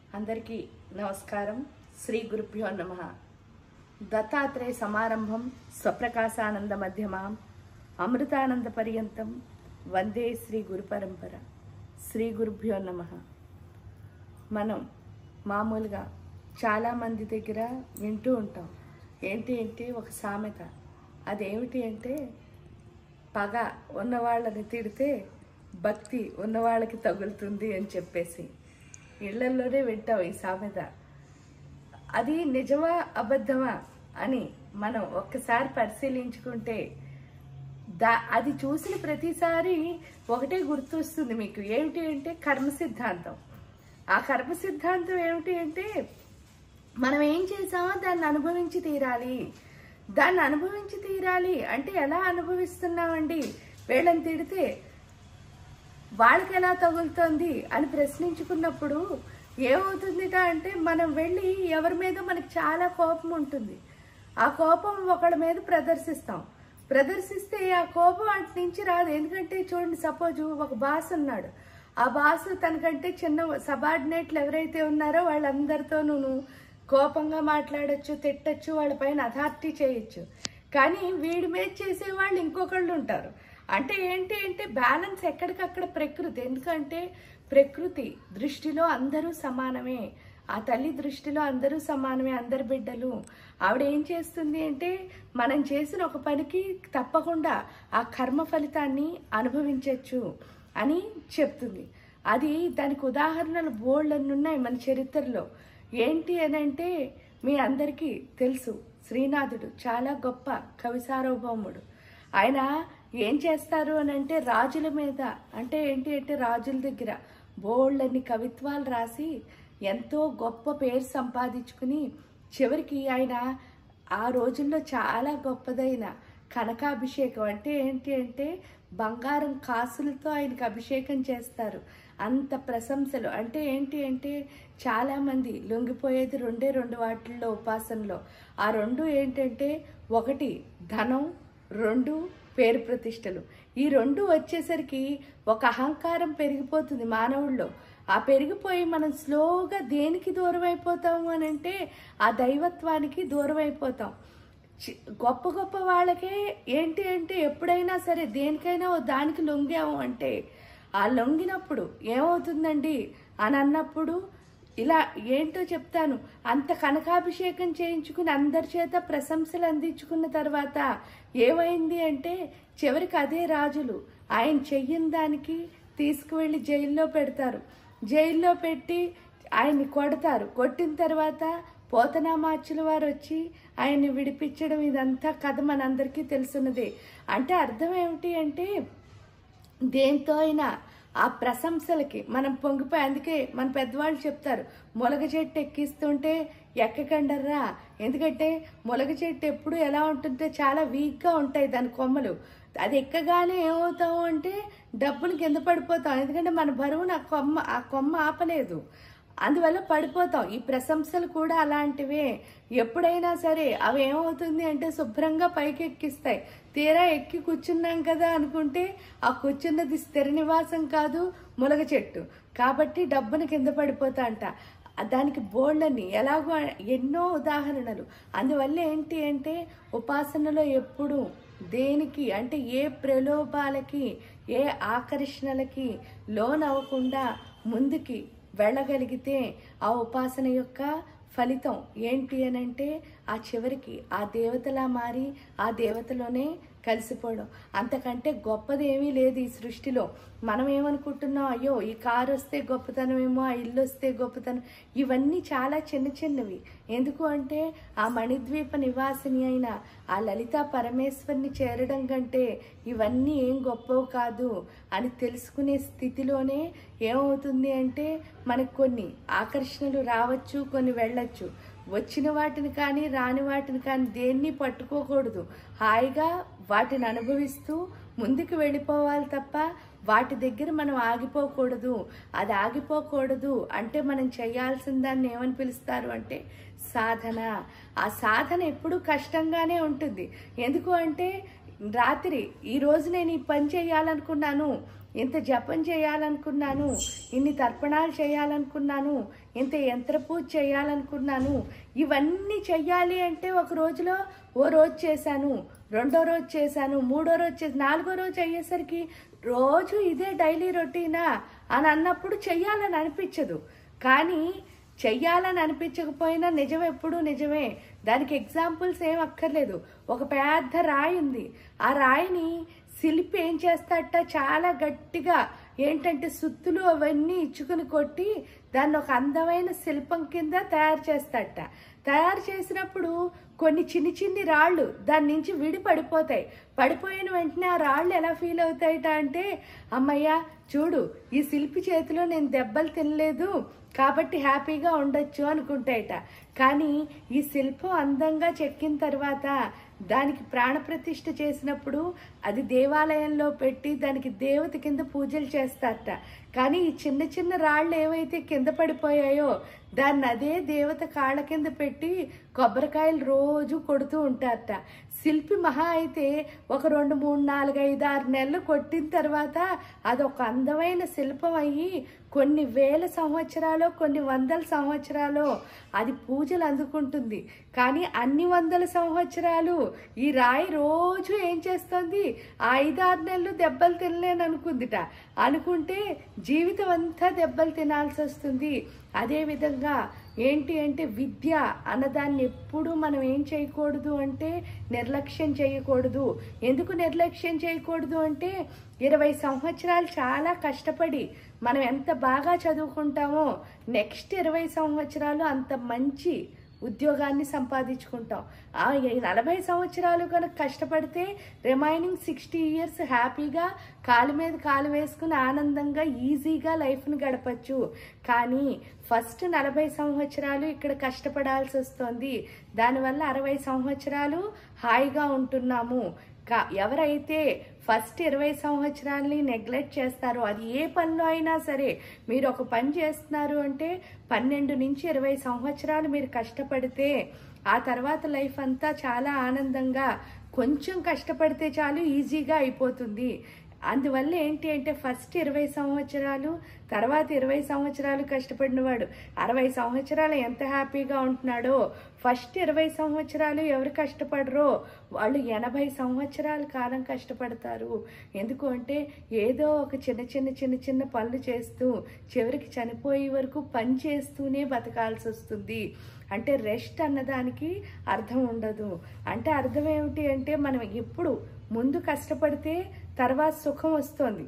అందరికీ నమస్కారం శ్రీ గురుభ్యో నమ దత్తాత్రేయ సమారంభం స్వప్రకాశానంద మధ్యమాం అమృతానంద పర్యంతం వందే శ్రీ గురు పరంపర శ్రీ గురుభ్యో నమ మనం మామూలుగా చాలామంది దగ్గర వింటూ ఉంటాం ఏంటి ఏంటి ఒక సామెత అదేమిటి అంటే పగ ఉన్నవాళ్ళని తిడితే భక్తి ఉన్నవాళ్ళకి తగులుతుంది అని చెప్పేసి ఇళ్లలోనే వింటాం ఈ సామెత అది నిజమా అబద్ధమా అని మనం ఒక్కసారి పరిశీలించుకుంటే దా అది చూసిన ప్రతిసారి ఒకటే గుర్తొస్తుంది మీకు ఏమిటి అంటే కర్మ సిద్ధాంతం ఆ కర్మ సిద్ధాంతం ఏమిటి అంటే మనం ఏం చేసామో దాన్ని అనుభవించి తీరాలి దాన్ని అనుభవించి తీరాలి అంటే ఎలా అనుభవిస్తున్నామండి వీళ్ళని తిడితే వాళ్ళకి ఎలా తగులుతోంది అని ప్రశ్నించుకున్నప్పుడు ఏమవుతుందిట అంటే మనం వెళ్ళి ఎవరి మీద మనకి చాలా కోపం ఉంటుంది ఆ కోపం ఒకళ్ళ మీద ప్రదర్శిస్తాం ప్రదర్శిస్తే ఆ కోపం అటు నుంచి రాదు ఎందుకంటే చూడండి సపోజ్ ఒక బాస్ ఉన్నాడు ఆ బాస్ తనకంటే చిన్న సబార్డినేట్లు ఎవరైతే ఉన్నారో వాళ్ళందరితోనూ కోపంగా మాట్లాడొచ్చు తిట్టచ్చు వాళ్ళ పైన అథారిటీ చేయొచ్చు కానీ వీడి మీద చేసే వాళ్ళు ఇంకొకళ్ళు ఉంటారు అంటే ఏంటి అంటే బ్యాలెన్స్ ఎక్కడికక్కడ ప్రకృతి ఎందుకంటే ప్రకృతి దృష్టిలో అందరూ సమానమే ఆ తల్లి దృష్టిలో అందరూ సమానమే అందరి బిడ్డలు ఆవిడ ఏం చేస్తుంది అంటే మనం చేసిన ఒక పనికి తప్పకుండా ఆ కర్మ ఫలితాన్ని అనుభవించవచ్చు అని చెప్తుంది అది దానికి ఉదాహరణలు బోల్డ్ అన్ని ఉన్నాయి మన చరిత్రలో ఏంటి అని అంటే మీ అందరికీ తెలుసు శ్రీనాథుడు చాలా గొప్ప కవి సార్వభౌముడు ఆయన ఏం చేస్తారు అని అంటే రాజుల మీద అంటే ఏంటి అంటే రాజుల దగ్గర బోల్డ్ అన్ని కవిత్వాలు రాసి ఎంతో గొప్ప పేరు సంపాదించుకుని చివరికి ఆయన ఆ రోజుల్లో చాలా గొప్పదైన కనకాభిషేకం అంటే ఏంటి అంటే బంగారం కాసులతో ఆయనకి అభిషేకం చేస్తారు అంత ప్రశంసలు అంటే ఏంటి అంటే చాలామంది లొంగిపోయేది రెండే రెండు వాటిల్లో ఉపాసనలో ఆ రెండు ఏంటంటే ఒకటి ధనం రెండు పేరు ప్రతిష్టలు ఈ రెండు వచ్చేసరికి ఒక అహంకారం పెరిగిపోతుంది మానవుల్లో ఆ పెరిగిపోయి మనం స్లోగా దేనికి దూరం అయిపోతాము అని అంటే ఆ దైవత్వానికి దూరం అయిపోతాం చి- గొప్ప గొప్ప వాళ్ళకే ఏంటి అంటే ఎప్పుడైనా సరే దేనికైనా ఓ దానికి లొంగాము అంటే ఆ లొంగినప్పుడు ఏమవుతుందండి అని అన్నప్పుడు ఇలా ఏంటో చెప్తాను అంత కనకాభిషేకం చేయించుకుని అందరి చేత ప్రశంసలు అందించుకున్న తర్వాత ఏమైంది అంటే చివరికి అదే రాజులు ఆయన చెయ్యని దానికి తీసుకువెళ్ళి జైల్లో పెడతారు జైల్లో పెట్టి ఆయన్ని కొడతారు కొట్టిన తర్వాత పోతనామాచుల వారు వచ్చి ఆయన్ని విడిపించడం ఇదంతా కథ మనందరికీ తెలుసున్నదే అంటే అర్థం ఏమిటి అంటే దేంతో అయినా ఆ ప్రశంసలకి మనం పొంగిపోయి అందుకే మన పెద్దవాళ్ళు చెప్తారు మొలగ చెట్టు ఎక్కిస్తుంటే ఎక్కకండర్రా ఎందుకంటే మొలగ చెట్టు ఎప్పుడు ఎలా ఉంటుంటే చాలా వీక్గా ఉంటాయి దాని కొమ్మలు అది ఎక్కగానే ఏమవుతాము అంటే డబ్బులు కింద పడిపోతాం ఎందుకంటే మన బరువును ఆ కొమ్మ ఆ కొమ్మ ఆపలేదు అందువల్ల పడిపోతాం ఈ ప్రశంసలు కూడా అలాంటివే ఎప్పుడైనా సరే అవి ఏమవుతుంది అంటే శుభ్రంగా పైకి ఎక్కిస్తాయి తీరా ఎక్కి కూర్చున్నాం కదా అనుకుంటే ఆ కూర్చున్నది స్థిర నివాసం కాదు ములగ చెట్టు కాబట్టి డబ్బును కింద పడిపోతా అంట దానికి బోల్డ్ని ఎలాగో ఎన్నో ఉదాహరణలు అందువల్ల ఏంటి అంటే ఉపాసనలో ఎప్పుడు దేనికి అంటే ఏ ప్రలోభాలకి ఏ ఆకర్షణలకి లోనవ్వకుండా ముందుకి వెళ్ళగలిగితే ఆ ఉపాసన యొక్క ఫలితం ఏంటి అని అంటే ఆ చివరికి ఆ దేవతలా మారి ఆ దేవతలోనే కలిసిపోవడం అంతకంటే గొప్పది ఏమీ లేదు ఈ సృష్టిలో మనం ఏమనుకుంటున్నాం అయ్యో ఈ కారు వస్తే గొప్పతనమేమో ఆ ఇల్లు వస్తే గొప్పతనం ఇవన్నీ చాలా చిన్న చిన్నవి ఎందుకు అంటే ఆ మణిద్వీప నివాసిని అయిన ఆ లలిత పరమేశ్వరిని చేరడం కంటే ఇవన్నీ ఏం గొప్పవి కాదు అని తెలుసుకునే స్థితిలోనే ఏమవుతుంది అంటే మనకు కొన్ని ఆకర్షణలు రావచ్చు కొన్ని వెళ్ళొచ్చు వచ్చిన వాటిని కానీ రాని వాటిని కానీ దేన్ని పట్టుకోకూడదు హాయిగా వాటిని అనుభవిస్తూ ముందుకు వెళ్ళిపోవాలి తప్ప వాటి దగ్గర మనం ఆగిపోకూడదు అది ఆగిపోకూడదు అంటే మనం చేయాల్సిన దాన్ని ఏమని పిలుస్తారు అంటే సాధన ఆ సాధన ఎప్పుడూ కష్టంగానే ఉంటుంది ఎందుకు అంటే రాత్రి ఈ రోజు నేను ఈ పని చేయాలనుకున్నాను ఇంత జపం చేయాలనుకున్నాను ఇన్ని తర్పణాలు చేయాలనుకున్నాను ఇంత యంత్ర పూజ చేయాలనుకున్నాను ఇవన్నీ చెయ్యాలి అంటే ఒక రోజులో ఓ రోజు చేశాను రెండో రోజు చేశాను మూడో రోజు చేసి నాలుగో రోజు అయ్యేసరికి రోజు ఇదే డైలీ రొటీనా అని అన్నప్పుడు చెయ్యాలని అనిపించదు కానీ చెయ్యాలని అనిపించకపోయినా నిజం ఎప్పుడు నిజమే దానికి ఎగ్జాంపుల్స్ ఏం అక్కర్లేదు ఒక పెద్ద రాయి ఉంది ఆ రాయిని శిల్పి ఏం చేస్తాడట చాలా గట్టిగా ఏంటంటే సుత్తులు అవన్నీ ఇచ్చుకుని కొట్టి దాన్ని ఒక అందమైన శిల్పం కింద తయారు చేస్తాడట తయారు చేసినప్పుడు కొన్ని చిన్ని చిన్ని రాళ్ళు దాని నుంచి విడి పడిపోతాయి పడిపోయిన వెంటనే ఆ రాళ్ళు ఎలా ఫీల్ అవుతాయట అంటే అమ్మయ్య చూడు ఈ శిల్పి చేతిలో నేను దెబ్బలు తినలేదు కాబట్టి హ్యాపీగా ఉండొచ్చు అనుకుంటాయట కానీ ఈ శిల్పం అందంగా చెక్కిన తర్వాత దానికి ప్రాణప్రతిష్ఠ చేసినప్పుడు అది దేవాలయంలో పెట్టి దానికి దేవత కింద పూజలు చేస్తారట కానీ ఈ చిన్న చిన్న రాళ్ళు ఏవైతే కింద పడిపోయాయో దాన్ని అదే దేవత కాళ్ళ కింద పెట్టి కొబ్బరికాయలు రోజు కొడుతూ ఉంటారట శిల్పి మహా అయితే ఒక రెండు మూడు నాలుగు ఐదు ఆరు నెలలు కొట్టిన తర్వాత అదొక అందమైన శిల్పం అయ్యి కొన్ని వేల సంవత్సరాలు కొన్ని వందల సంవత్సరాలు అది పూజలు అందుకుంటుంది కానీ అన్ని వందల సంవత్సరాలు ఈ రాయి రోజు ఏం చేస్తుంది ఆ ఐదారు నెలలు దెబ్బలు తినలేను అనుకుందిట అనుకుంటే జీవితం అంతా దెబ్బలు తినాల్సి వస్తుంది అదేవిధంగా ఏంటి అంటే విద్య అన్నదాన్ని ఎప్పుడూ మనం ఏం చేయకూడదు అంటే నిర్లక్ష్యం చేయకూడదు ఎందుకు నిర్లక్ష్యం చేయకూడదు అంటే ఇరవై సంవత్సరాలు చాలా కష్టపడి మనం ఎంత బాగా చదువుకుంటామో నెక్స్ట్ ఇరవై సంవత్సరాలు అంత మంచి ఉద్యోగాన్ని సంపాదించుకుంటాం ఆ ఈ నలభై సంవత్సరాలు కనుక కష్టపడితే రిమైనింగ్ సిక్స్టీ ఇయర్స్ హ్యాపీగా కాలు మీద కాలు వేసుకుని ఆనందంగా ఈజీగా లైఫ్ని గడపచ్చు కానీ ఫస్ట్ నలభై సంవత్సరాలు ఇక్కడ కష్టపడాల్సి వస్తుంది దానివల్ల అరవై సంవత్సరాలు హాయిగా ఉంటున్నాము కా ఎవరైతే ఫస్ట్ ఇరవై సంవత్సరాలని నెగ్లెక్ట్ చేస్తారో అది ఏ పనిలో అయినా సరే మీరు ఒక పని చేస్తున్నారు అంటే పన్నెండు నుంచి ఇరవై సంవత్సరాలు మీరు కష్టపడితే ఆ తర్వాత లైఫ్ అంతా చాలా ఆనందంగా కొంచెం కష్టపడితే చాలు ఈజీగా అయిపోతుంది అందువల్ల ఏంటి అంటే ఫస్ట్ ఇరవై సంవత్సరాలు తర్వాత ఇరవై సంవత్సరాలు కష్టపడినవాడు అరవై సంవత్సరాలు ఎంత హ్యాపీగా ఉంటున్నాడో ఫస్ట్ ఇరవై సంవత్సరాలు ఎవరు కష్టపడరో వాళ్ళు ఎనభై సంవత్సరాల కాలం కష్టపడతారు ఎందుకు అంటే ఏదో ఒక చిన్న చిన్న చిన్న చిన్న పనులు చేస్తూ చివరికి చనిపోయే వరకు పని చేస్తూనే బతకాల్సి వస్తుంది అంటే రెస్ట్ అన్నదానికి అర్థం ఉండదు అంటే అర్థం ఏమిటి అంటే మనం ఎప్పుడు ముందు కష్టపడితే తర్వాత సుఖం వస్తుంది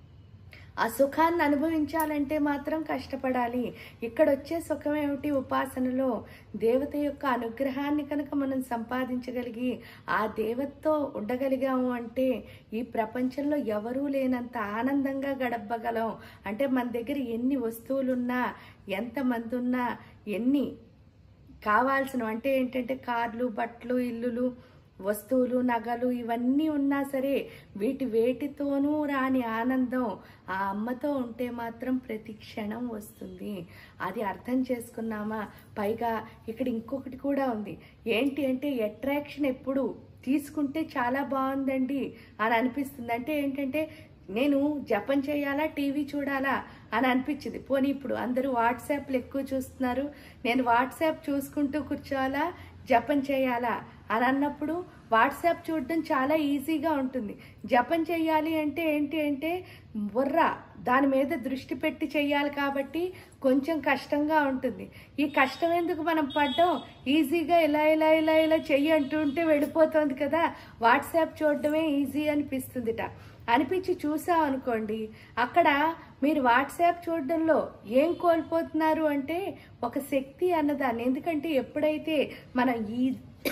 ఆ సుఖాన్ని అనుభవించాలంటే మాత్రం కష్టపడాలి ఇక్కడ వచ్చే సుఖం ఏమిటి ఉపాసనలో దేవత యొక్క అనుగ్రహాన్ని కనుక మనం సంపాదించగలిగి ఆ దేవతతో ఉండగలిగాము అంటే ఈ ప్రపంచంలో ఎవరూ లేనంత ఆనందంగా గడపగలం అంటే మన దగ్గర ఎన్ని వస్తువులున్నా ఎంతమంది ఉన్నా ఎన్ని కావాల్సిన అంటే ఏంటంటే కార్లు బట్టలు ఇల్లులు వస్తువులు నగలు ఇవన్నీ ఉన్నా సరే వీటి వేటితోనూ రాని ఆనందం ఆ అమ్మతో ఉంటే మాత్రం ప్రతి క్షణం వస్తుంది అది అర్థం చేసుకున్నామా పైగా ఇక్కడ ఇంకొకటి కూడా ఉంది ఏంటి అంటే అట్రాక్షన్ ఎప్పుడు తీసుకుంటే చాలా బాగుందండి అని అనిపిస్తుంది అంటే ఏంటంటే నేను జపం చేయాలా టీవీ చూడాలా అని అనిపించింది పోనీ ఇప్పుడు అందరూ వాట్సాప్లు ఎక్కువ చూస్తున్నారు నేను వాట్సాప్ చూసుకుంటూ కూర్చోవాలా జపం చేయాలా అని అన్నప్పుడు వాట్సాప్ చూడడం చాలా ఈజీగా ఉంటుంది జపం చేయాలి అంటే ఏంటి అంటే బుర్ర దాని మీద దృష్టి పెట్టి చేయాలి కాబట్టి కొంచెం కష్టంగా ఉంటుంది ఈ కష్టం ఎందుకు మనం పడ్డాం ఈజీగా ఇలా ఇలా ఇలా ఇలా చెయ్యి అంటూ ఉంటే వెళ్ళిపోతుంది కదా వాట్సాప్ చూడడమే ఈజీ అనిపిస్తుందిట అనిపించి చూసాం అనుకోండి అక్కడ మీరు వాట్సాప్ చూడడంలో ఏం కోల్పోతున్నారు అంటే ఒక శక్తి అన్నదాన్ని ఎందుకంటే ఎప్పుడైతే మనం ఈ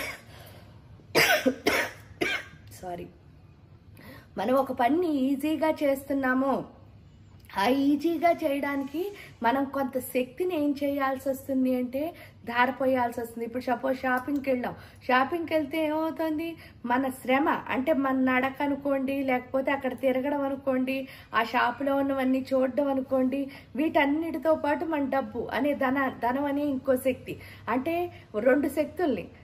సారీ మనం ఒక పని ఈజీగా చేస్తున్నామో ఆ ఈజీగా చేయడానికి మనం కొంత శక్తిని ఏం చేయాల్సి వస్తుంది అంటే ధారపోయాల్సి వస్తుంది ఇప్పుడు సపోజ్ షాపింగ్కి వెళ్ళాం షాపింగ్కి వెళ్తే ఏమవుతుంది మన శ్రమ అంటే మన నడక అనుకోండి లేకపోతే అక్కడ తిరగడం అనుకోండి ఆ షాపులో ఉన్నవన్నీ చూడడం అనుకోండి వీటన్నిటితో పాటు మన డబ్బు అనే ధన ధనం అనే ఇంకో శక్తి అంటే రెండు శక్తుల్ని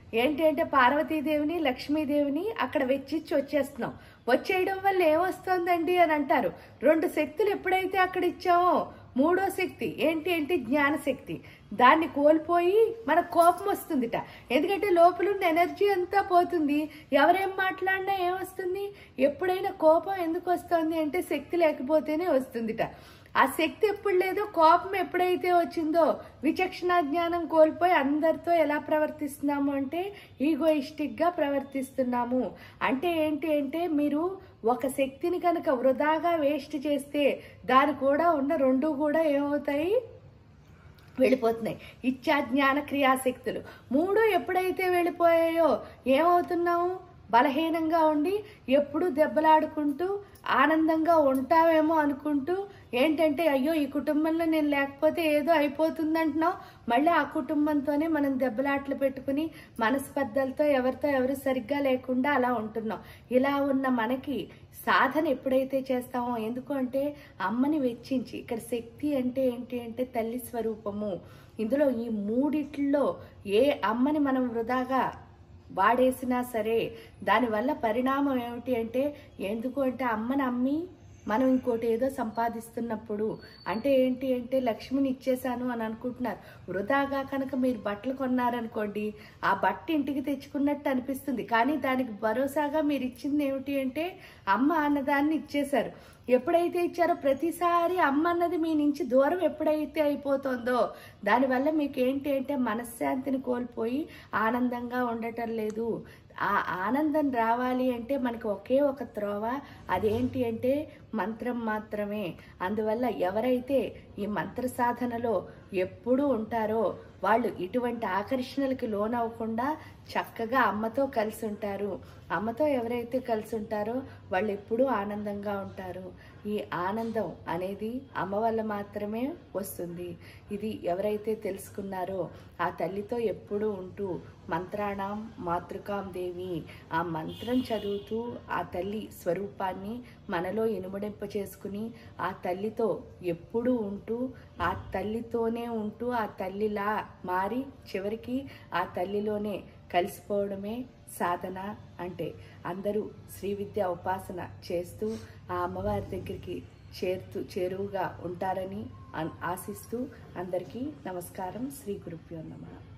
ఏంటి అంటే పార్వతీదేవిని లక్ష్మీదేవిని అక్కడ వెచ్చిచ్చి వచ్చేస్తున్నాం వచ్చేయడం వల్ల ఏమొస్తుందండి అని అంటారు రెండు శక్తులు ఎప్పుడైతే అక్కడ ఇచ్చామో మూడో శక్తి ఏంటి అంటే జ్ఞానశక్తి దాన్ని కోల్పోయి మన కోపం వస్తుందిట ఎందుకంటే లోపల ఉన్న ఎనర్జీ అంతా పోతుంది ఎవరేం మాట్లాడినా ఏమొస్తుంది ఎప్పుడైనా కోపం ఎందుకు వస్తుంది అంటే శక్తి లేకపోతేనే వస్తుందిట ఆ శక్తి ఎప్పుడు లేదో కోపం ఎప్పుడైతే వచ్చిందో విచక్షణ జ్ఞానం కోల్పోయి అందరితో ఎలా ప్రవర్తిస్తున్నాము అంటే ఈగోయిస్టిక్ గా ప్రవర్తిస్తున్నాము అంటే ఏంటి అంటే మీరు ఒక శక్తిని కనుక వృధాగా వేస్ట్ చేస్తే దాని కూడా ఉన్న రెండు కూడా ఏమవుతాయి వెళ్ళిపోతున్నాయి ఇచ్చా జ్ఞాన క్రియాశక్తులు మూడు ఎప్పుడైతే వెళ్ళిపోయాయో ఏమవుతున్నాము బలహీనంగా ఉండి ఎప్పుడు దెబ్బలాడుకుంటూ ఆనందంగా ఉంటావేమో అనుకుంటూ ఏంటంటే అయ్యో ఈ కుటుంబంలో నేను లేకపోతే ఏదో అయిపోతుంది అంటున్నావు మళ్ళీ ఆ కుటుంబంతోనే మనం దెబ్బలాట్లు పెట్టుకుని మనస్పర్ధలతో ఎవరితో ఎవరు సరిగ్గా లేకుండా అలా ఉంటున్నాం ఇలా ఉన్న మనకి సాధన ఎప్పుడైతే చేస్తామో ఎందుకు అంటే అమ్మని వెచ్చించి ఇక్కడ శక్తి అంటే ఏంటి అంటే తల్లి స్వరూపము ఇందులో ఈ మూడిట్లో ఏ అమ్మని మనం వృధాగా వాడేసినా సరే దానివల్ల పరిణామం ఏమిటి అంటే ఎందుకు అంటే అమ్మని అమ్మి మనం ఇంకోటి ఏదో సంపాదిస్తున్నప్పుడు అంటే ఏంటి అంటే లక్ష్మిని ఇచ్చేసాను అని అనుకుంటున్నారు వృధాగా కనుక మీరు బట్టలు కొన్నారనుకోండి ఆ బట్ట ఇంటికి తెచ్చుకున్నట్టు అనిపిస్తుంది కానీ దానికి భరోసాగా మీరు ఇచ్చింది ఏమిటి అంటే అమ్మ అన్నదాన్ని ఇచ్చేశారు ఎప్పుడైతే ఇచ్చారో ప్రతిసారి అమ్మ అన్నది మీ నుంచి దూరం ఎప్పుడైతే అయిపోతుందో దానివల్ల మీకు ఏంటి అంటే మనశ్శాంతిని కోల్పోయి ఆనందంగా ఉండటం లేదు ఆ ఆనందం రావాలి అంటే మనకి ఒకే ఒక త్రోవ అదేంటి అంటే మంత్రం మాత్రమే అందువల్ల ఎవరైతే ఈ మంత్ర సాధనలో ఎప్పుడూ ఉంటారో వాళ్ళు ఇటువంటి ఆకర్షణలకి లోనవ్వకుండా చక్కగా అమ్మతో కలిసి ఉంటారు అమ్మతో ఎవరైతే కలిసి ఉంటారో వాళ్ళు ఎప్పుడూ ఆనందంగా ఉంటారు ఈ ఆనందం అనేది అమ్మ వల్ల మాత్రమే వస్తుంది ఇది ఎవరైతే తెలుసుకున్నారో ఆ తల్లితో ఎప్పుడూ ఉంటూ మంత్రాణం మాతృకాం దేవి ఆ మంత్రం చదువుతూ ఆ తల్లి స్వరూపాన్ని మనలో ఇనుమడింప చేసుకుని ఆ తల్లితో ఎప్పుడూ ఉంటూ ఆ తల్లితోనే ఉంటూ ఆ తల్లిలా మారి చివరికి ఆ తల్లిలోనే కలిసిపోవడమే సాధన అంటే అందరూ శ్రీ విద్య ఉపాసన చేస్తూ ఆ అమ్మవారి దగ్గరికి చేరుతూ చేరువుగా ఉంటారని ఆశిస్తూ అందరికీ నమస్కారం శ్రీ గురుభ్యో నమః